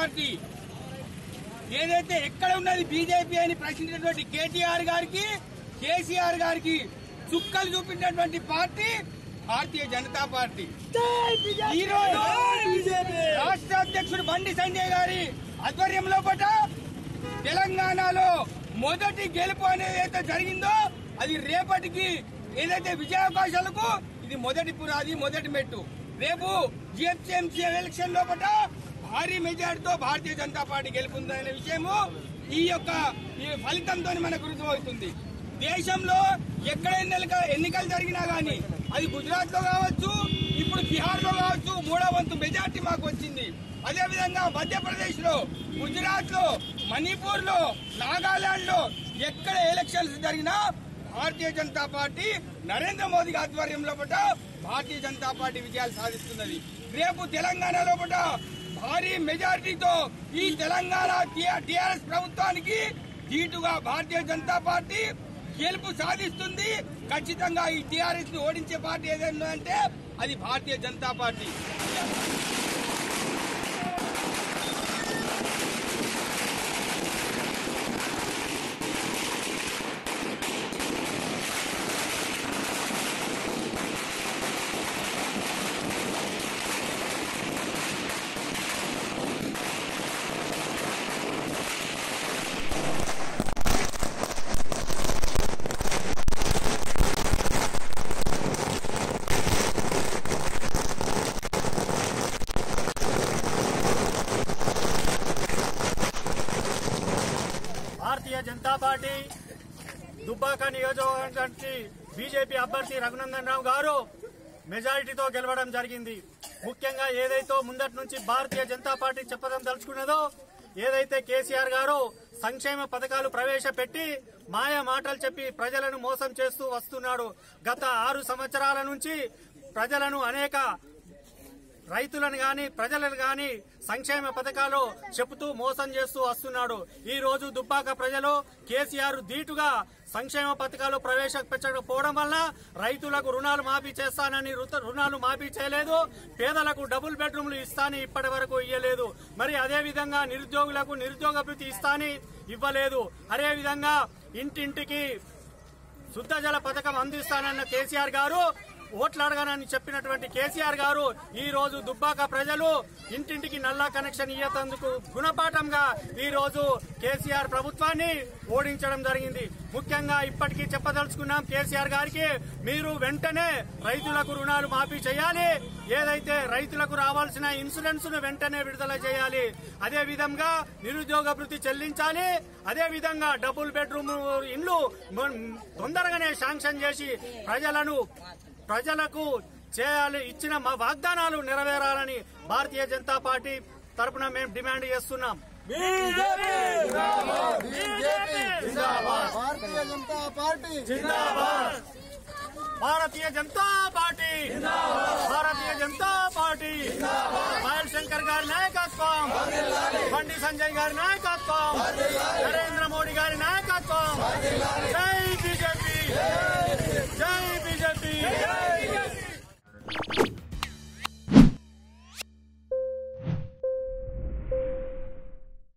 party ఏదైతే ఎక్కడ ఉన్నది బీజేపీ అని ప్రశ్నించినటువంటి కేటీఆర్ గారికి కేసీఆర్ గారికి చుక్కలు చూపించినటువంటి పార్టీ భారతీయ జనతా పార్టీ ఈ రోజు రాష్ట్ర అధ్యక్షుడు బండి సంజయ్ గారి ఆధ్వర్యంలో పట తెలంగాణలో మొదటి గెలుపు అనేది ఏదైతే జరిగిందో అది రేపటికి ఏదైతే విజయావకాశాలకు ఇది మొదటి పునాది మొదటి మెట్టు రేపు జిహెచ్ఎంసీ ఎలక్షన్ లోపల భారీ మెజార్టీతో భారతీయ జనతా పార్టీ గెలుపుందనే విషయము ఈ యొక్క ఈ ఫలితంతో మనకు రుజువవుతుంది దేశంలో ఎక్కడ ఎన్నిక ఎన్నికలు జరిగినా గానీ అది గుజరాత్ లో కావచ్చు ఇప్పుడు బీహార్ లో కావచ్చు మూడో వంతు మెజార్టీ మాకు వచ్చింది అదే విధంగా మధ్యప్రదేశ్ లో గుజరాత్ లో మణిపూర్ లో నాగాలాండ్ లో ఎక్కడ ఎలక్షన్స్ జరిగినా భారతీయ జనతా పార్టీ నరేంద్ర మోదీ ఆధ్వర్యంలో పట భారతీయ జనతా పార్టీ విజయాలు సాధిస్తున్నది రేపు తెలంగాణలో పట భారీ మెజారిటీతో ఈ తెలంగాణ టిఆర్ఎస్ ప్రభుత్వానికి ధీటుగా భారతీయ జనతా పార్టీ గెలుపు సాధిస్తుంది ఖచ్చితంగా ఈ టిఆర్ఎస్ ని ఓడించే పార్టీ ఏదైనా అంటే అది భారతీయ జనతా పార్టీ భారతీయ జనతా పార్టీ దుబ్బాక నియోజకవర్గానికి బీజేపీ అభ్యర్థి రఘునందన్ రావు గారు మెజారిటీతో గెలవడం జరిగింది ముఖ్యంగా ఏదైతే ముందటి నుంచి భారతీయ జనతా పార్టీ చెప్పడం తలుచుకున్నదో ఏదైతే కేసీఆర్ గారు సంక్షేమ పథకాలు ప్రవేశపెట్టి మాయ మాటలు చెప్పి ప్రజలను మోసం చేస్తూ వస్తున్నాడు గత ఆరు సంవత్సరాల నుంచి ప్రజలను అనేక రైతులను గాని ప్రజలను గాని సంక్షేమ పథకాలు చెబుతూ మోసం చేస్తూ వస్తున్నాడు ఈ రోజు దుబ్బాక ప్రజలు కేసీఆర్ ధీటుగా సంక్షేమ పథకాలు ప్రవేశపెట్టకపోవడం వల్ల రైతులకు రుణాలు మాఫీ చేస్తానని రుత- రుణాలు మాఫీ చేయలేదు పేదలకు డబుల్ బెడ్రూమ్లు ఇస్తాని ఇప్పటి వరకు ఇవ్వలేదు మరి అదే విధంగా నిరుద్యోగులకు నిరుద్యోగ భృతి ఇస్తాని ఇవ్వలేదు అదే విధంగా ఇంటింటికి శుద్ధ జల పథకం అందిస్తానన్న కేసీఆర్ గారు ఓట్లు అడగనని చెప్పినటువంటి కేసీఆర్ గారు ఈ రోజు దుబ్బాక ప్రజలు ఇంటింటికి నల్లా కనెక్షన్ ఇయ్యేందుకు గుణపాఠంగా ఈ రోజు కేసీఆర్ ప్రభుత్వాన్ని ఓడించడం జరిగింది ముఖ్యంగా ఇప్పటికీ చెప్పదలుచుకున్నాం కేసీఆర్ గారికి మీరు వెంటనే రైతులకు రుణాలు మాఫీ చేయాలి ఏదైతే రైతులకు రావాల్సిన ఇన్సూరెన్స్ ను వెంటనే విడుదల చేయాలి అదే విధంగా నిరుద్యోగ భృతి చెల్లించాలి అదే విధంగా డబుల్ బెడ్రూమ్ ఇండ్లు మ- తొందరగానే శాంక్షన్ చేసి ప్రజలను ప్రజలకు చేయాలి ఇచ్చిన మా వాగ్దానాలు నెరవేరాలని భారతీయ జనతా పార్టీ తరపున మేము డిమాండ్ చేస్తున్నాం భారతీయ జనతా పార్టీ జిందాబాద్ భారతీయ జనతా పార్టీ భారతీయ జనతా పార్టీ పాయల్ శంకర్ గారి నాయకత్వం బండి సంజయ్ గారి నాయకత్వం నరేంద్ర మోడీ గారి నాయకత్వం జై బీజేపీ జై